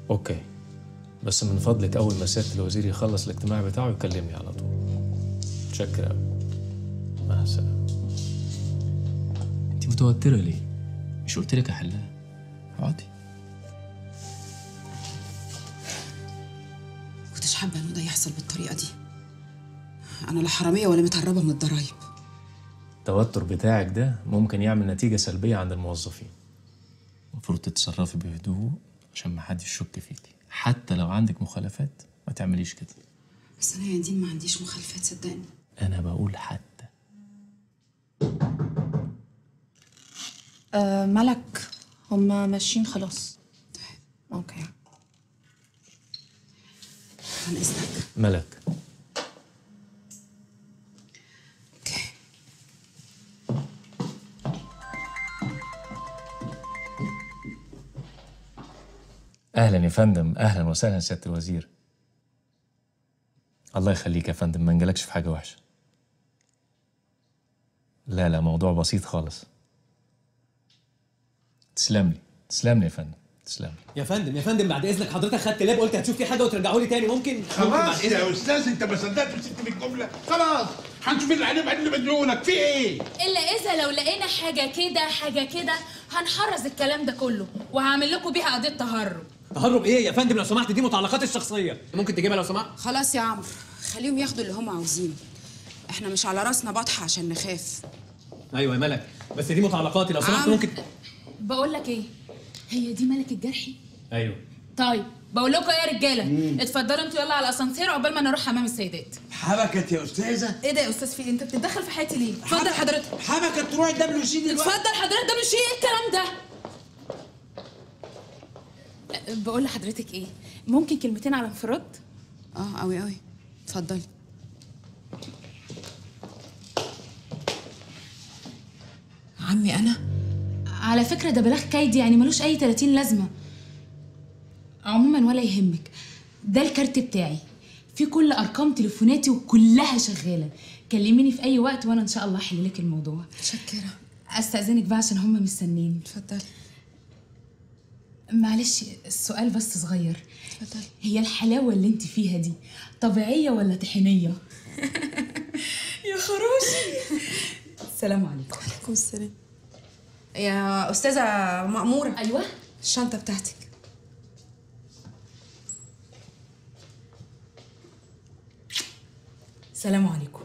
اوكي بس من فضلك اول ما سياده الوزير يخلص الاجتماع بتاعه يكلمني على طول متشكر قوي مع السلامه انت متوتره ليه مش قلت لك احلها اقعدي كنتش حابه انه ده يحصل بالطريقه دي انا لا حراميه ولا متهربه من الضرايب التوتر بتاعك ده ممكن يعمل نتيجه سلبيه عند الموظفين المفروض تتصرفي بهدوء عشان ما حدش يشك فيكي حتى لو عندك مخالفات ما تعمليش كده بس انا يا دين ما عنديش مخالفات صدقني انا بقول حتى آه ملك هما ماشيين خلاص اوكي عن اذنك ملك اوكي اهلا يا فندم اهلا وسهلا سياده الوزير الله يخليك يا فندم ما نجلكش في حاجه وحشه لا لا موضوع بسيط خالص تسلم لي تسلم لي يا فندم تسلم لي يا فندم يا فندم بعد اذنك حضرتك خدت لاب قلت هتشوف في حاجه وترجعه لي تاني ممكن ممكن خلاص بعد إذنك؟ يا استاذ انت ما صدقت وسبت في الجمله خلاص هنشوف اللي عليه بعدين مديونك في ايه الا اذا لو لقينا حاجه كده حاجه كده هنحرز الكلام ده كله وهعمل لكم بيها قضيه تهرب تهرب ايه يا فندم لو سمحت دي متعلقات الشخصيه ممكن تجيبها لو سمحت خلاص يا عمرو خليهم ياخدوا اللي هم عاوزينه احنا مش على راسنا بطحه عشان نخاف ايوه يا ملك بس دي متعلقاتي لو سمحت عم. ممكن بقول لك ايه هي دي ملك الجرحي ايوه طيب بقول لكم ايه يا رجاله اتفضلوا انتوا يلا على الاسانسير عقبال ما نروح حمام السيدات حبكت يا استاذه ايه ده يا استاذ في إيه؟ انت بتتدخل في حياتي ليه اتفضل حضرتك حبكت تروح الدبليو سي دلوقتي اتفضل حضرتك ده مش ايه الكلام ده أه، بقول لحضرتك ايه ممكن كلمتين على انفراد اه قوي قوي اتفضلي عمي انا على فكرة ده بلاغ كيدي يعني ملوش أي 30 لازمة عموما ولا يهمك ده الكارت بتاعي في كل أرقام تليفوناتي وكلها شغالة كلميني في أي وقت وأنا إن شاء الله أحل لك الموضوع متشكره أستأذنك بقى عشان هم مستنيين اتفضلي معلش السؤال بس صغير اتفضلي هي الحلاوة اللي انت فيها دي طبيعية ولا طحينية؟ يا خروشي السلام عليكم عليكم السلام يا استاذه مأموره أيوه الشنطه بتاعتك سلام عليكم